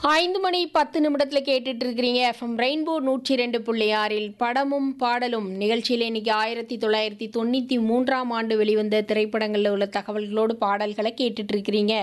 ஐந்து மணி பத்து நிமிடத்தில் கேட்டுட்டு இருக்கிறீங்க எஃப்எம் ரெயின்போ நூற்றி ரெண்டு புள்ளி ஆறில் படமும் பாடலும் நிகழ்ச்சியில் இன்னைக்கு ஆயிரத்தி தொள்ளாயிரத்தி தொண்ணூற்றி மூன்றாம் ஆண்டு வெளிவந்த திரைப்படங்களில் உள்ள தகவல்களோடு பாடல்களை கேட்டுட்டு இருக்கிறீங்க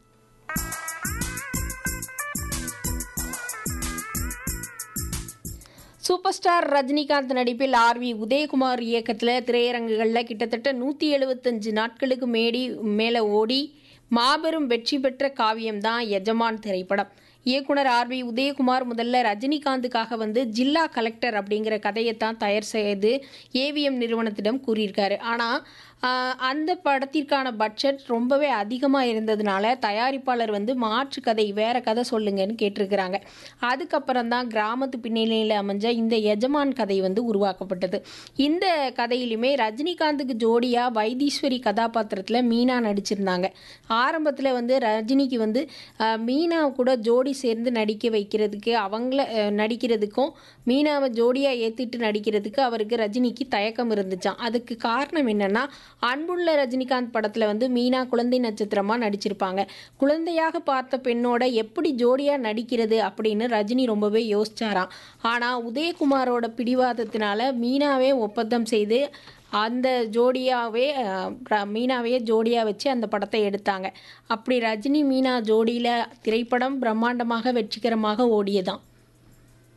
சூப்பர் ஸ்டார் ரஜினிகாந்த் நடிப்பில் ஆர்வி உதயகுமார் இயக்கத்தில் திரையரங்குகளில் கிட்டத்தட்ட நூற்றி எழுபத்தஞ்சு நாட்களுக்கு மேடி மேலே ஓடி மாபெரும் வெற்றி பெற்ற காவியம்தான் எஜமான் திரைப்படம் இயக்குனர் ஆர்வி உதயகுமார் முதல்ல ரஜினிகாந்துக்காக வந்து ஜில்லா கலெக்டர் அப்படிங்கிற கதையைத்தான் தயார் செய்து ஏவிஎம் நிறுவனத்திடம் கூறியிருக்காரு ஆனால் அந்த படத்திற்கான பட்ஜெட் ரொம்பவே அதிகமாக இருந்ததுனால தயாரிப்பாளர் வந்து மாற்று கதை வேற கதை சொல்லுங்கன்னு கேட்டிருக்கிறாங்க அதுக்கப்புறம் தான் கிராமத்து பின்னணியில் அமைஞ்ச இந்த எஜமான் கதை வந்து உருவாக்கப்பட்டது இந்த கதையிலுமே ரஜினிகாந்துக்கு ஜோடியாக வைத்தீஸ்வரி கதாபாத்திரத்தில் மீனா நடிச்சிருந்தாங்க ஆரம்பத்தில் வந்து ரஜினிக்கு வந்து அஹ், மீனா கூட ஜோடி சேர்ந்து நடிக்க வைக்கிறதுக்கு அவங்கள அஹ், நடிக்கிறதுக்கும் மீனாவை ஜோடியாக ஏற்றிட்டு நடிக்கிறதுக்கு அவருக்கு ரஜினிக்கு தயக்கம் இருந்துச்சாம் அதுக்கு காரணம் என்னன்னா அன்புள்ள ரஜினிகாந்த் படத்தில் வந்து மீனா குழந்தை நட்சத்திரமாக நடிச்சிருப்பாங்க குழந்தையாக பார்த்த பெண்ணோட எப்படி ஜோடியாக நடிக்கிறது அப்படின்னு ரஜினி ரொம்பவே யோசிச்சாராம் ஆனால் உதயகுமாரோட பிடிவாதத்தினால மீனாவே ஒப்பந்தம் செய்து அந்த ஜோடியாவே அஹ், ர- மீனாவே ஜோடியாக வச்சு அந்த படத்தை எடுத்தாங்க அப்படி ரஜினி மீனா ஜோடியில் திரைப்படம் பிரம்மாண்டமாக வெற்றிகரமாக ஓடியதாம்